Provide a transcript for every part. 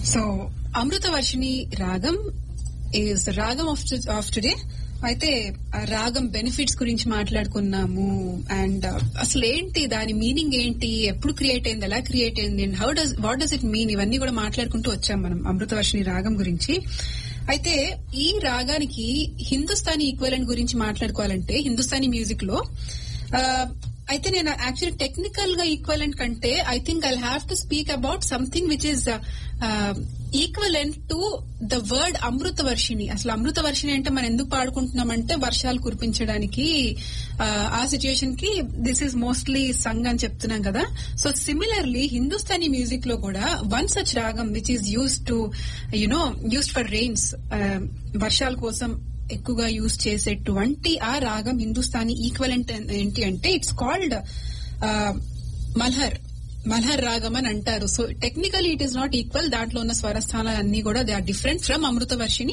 so అమృత వర్షిణి రాగం is రాగం of of today అయితే ఆ రాగం బెనిఫిట్స్ గురించి మాట్లాడుకున్నాము అండ్ అసలు ఏంటి దాని మీనింగ్ ఏంటి ఎప్పుడు క్రియేట్ అయింది ఎలా క్రియేట్ అయింది and how does what does it mean ఇవన్నీ కూడా మాట్లాడుకుంటూ వచ్చాం మనం అమృతవర్షిణి రాగం గురించి అయితే ఈ రాగానికి హిందుస్థానీ ఈక్వలెంట్ గురించి మాట్లాడుకోవాలంటే హిందుస్థానీ మ్యూజిక్ లో ఆ, అయితే నేను యాక్చువల్లీ టెక్నికల్ గా ఈక్వలెంట్ కంటే I think I have to speak about something which is equivalent to the word Amrita Varshini అసలు అమృత వర్షిణి అంటే మనం ఎందుకు పాడుకుంటున్నామంటే వర్షాలు కురిపించడానికి ఆ, ఆ సిచ్యుయేషన్ కి దిస్ ఈస్ మోస్ట్లీ సంగ్ అని చెప్తున్నాం కదా సో సిమిలర్లీ హిందుస్థానీ మ్యూజిక్ లో కూడా one such ragam which is used to you know used for rains వర్షాల కోసం ఎక్కువగా యూజ్ చేసేటువంటి ఆ రాగం హిందుస్థానీ ఈక్వలెంట్ ఏంటి అంటే ఇట్స్ కాల్డ్ మల్హర్ మల్హర్ రాగం అని అంటారు so technical it is not equal దాంట్లో ఉన్న స్వరస్థానాలు అన్ని కూడా they are different from Amrita Varshini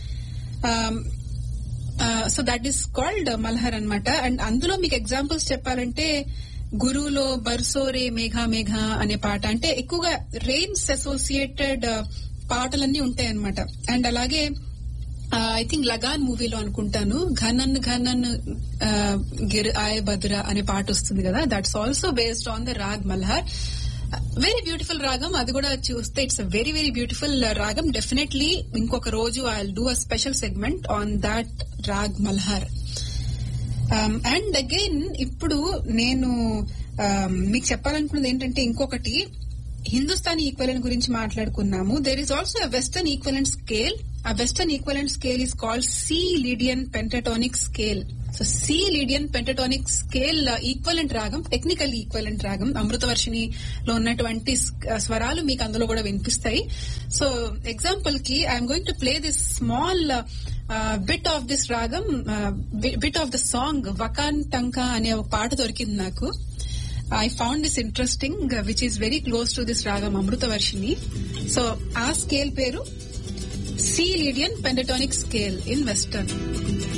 so that is called Malhar అన్నమాట అండ్ అందులో మీకు ఎగ్జాంపుల్స్ చెప్పాలంటే గురువులో బర్సోరే మేఘా మేఘా అనే పాట అంటే ఎక్కువగా రెయిన్స్ అసోసియేటెడ్ పాటలన్నీ ఉంటాయి అనమాట అండ్ అలాగే ఐ థింక్ లగాన్ మూవీలో అనుకుంటాను ఘనన్ ఘనన్ ఆ, గిర్ ఆయ్ బద్ర అనే పాట వస్తుంది కదా that's also based on the Raag Malhar very beautiful ragam అది కూడా చూస్తే it's a very very beautiful ragam definitely ఇంకొక రోజు I do a special segment on that Raag Malhar and again ఇప్పుడు నేను um, మీకు చెప్పాలనుకున్నది ఏంటంటే ఇంకొకటి హిందుస్థానీ ఈక్వలెంట్ గురించి మాట్లాడుకున్నాము there is also a western equivalent scale ఆ western equivalent scale is called C Lydian pentatonic scale so C Lydian pentatonic scale equivalent ragam technical equivalent ragam అమృతవర్షిణిలో ఉన్నటువంటి స్- స్వరాలు మీకు అందులో కూడా వినిపిస్తాయి సో ఎగ్జాంపుల్ కి I'm going to play this small bit of this ragam bit of the song వకాన్ టంకా అనే ఒక పాట దొరికింది నాకు I found this interesting which is very close to this ragam Amritavarshini so ఆ స్కేల్ పేరు C Lydian pentatonic scale in western